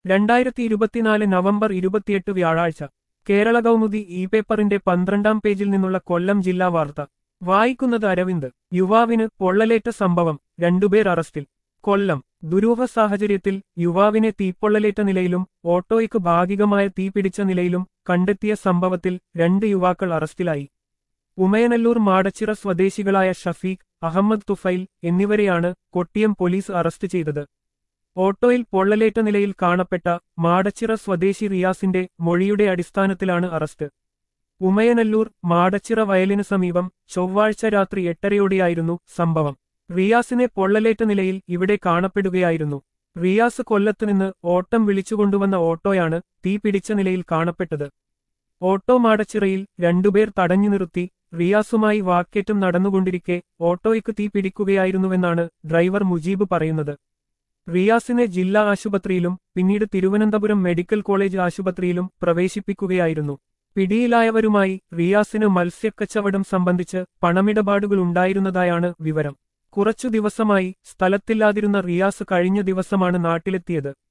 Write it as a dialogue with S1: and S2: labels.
S1: രണ്ടായിരത്തി ഇരുപത്തിനാല് നവംബർ ഇരുപത്തിയെട്ട് വ്യാഴാഴ്ച കേരള കൗമുദി ഇ പേപ്പറിന്റെ പന്ത്രണ്ടാം പേജിൽ നിന്നുള്ള കൊല്ലം ജില്ലാ വാർത്ത വായിക്കുന്നത് അരവിന്ദ് യുവാവിന് പൊള്ളലേറ്റ സംഭവം രണ്ടുപേർ അറസ്റ്റിൽ കൊല്ലം ദുരൂഹ സാഹചര്യത്തിൽ യുവാവിനെ തീപ്പൊള്ളലേറ്റ നിലയിലും ഓട്ടോയ്ക്ക് ഭാഗികമായ തീ പിടിച്ച നിലയിലും കണ്ടെത്തിയ സംഭവത്തിൽ രണ്ട് യുവാക്കൾ അറസ്റ്റിലായി ഉമയനല്ലൂർ മാടച്ചിറ സ്വദേശികളായ ഷഫീഖ് അഹമ്മദ് തുഫൈൽ എന്നിവരെയാണ് കൊട്ടിയം പോലീസ് അറസ്റ്റ് ചെയ്തത് ഓട്ടോയിൽ പൊള്ളലേറ്റ നിലയിൽ കാണപ്പെട്ട മാടച്ചിറ സ്വദേശി റിയാസിന്റെ മൊഴിയുടെ അടിസ്ഥാനത്തിലാണ് അറസ്റ്റ് ഉമയനല്ലൂർ മാടച്ചിറ വയലിന് സമീപം ചൊവ്വാഴ്ച രാത്രി എട്ടരയോടെയായിരുന്നു സംഭവം റിയാസിനെ പൊള്ളലേറ്റ നിലയിൽ ഇവിടെ കാണപ്പെടുകയായിരുന്നു റിയാസ് കൊല്ലത്തുനിന്ന് ഓട്ടം വിളിച്ചുകൊണ്ടുവന്ന ഓട്ടോയാണ് തീ പിടിച്ച നിലയിൽ കാണപ്പെട്ടത് ഓട്ടോ മാടച്ചിറയിൽ രണ്ടുപേർ തടഞ്ഞു നിർത്തി റിയാസുമായി വാക്കേറ്റം നടന്നുകൊണ്ടിരിക്കെ ഓട്ടോയ്ക്ക് തീ പിടിക്കുകയായിരുന്നുവെന്നാണ് ഡ്രൈവർ മുജീബ് പറയുന്നത് റിയാസിനെ ജില്ലാ ആശുപത്രിയിലും പിന്നീട് തിരുവനന്തപുരം മെഡിക്കൽ കോളേജ് ആശുപത്രിയിലും പ്രവേശിപ്പിക്കുകയായിരുന്നു പിടിയിലായവരുമായി റിയാസിന് മത്സ്യക്കച്ചവടം സംബന്ധിച്ച് പണമിടപാടുകൾ ഉണ്ടായിരുന്നതായാണ് വിവരം കുറച്ചു ദിവസമായി സ്ഥലത്തില്ലാതിരുന്ന റിയാസ് കഴിഞ്ഞ ദിവസമാണ് നാട്ടിലെത്തിയത്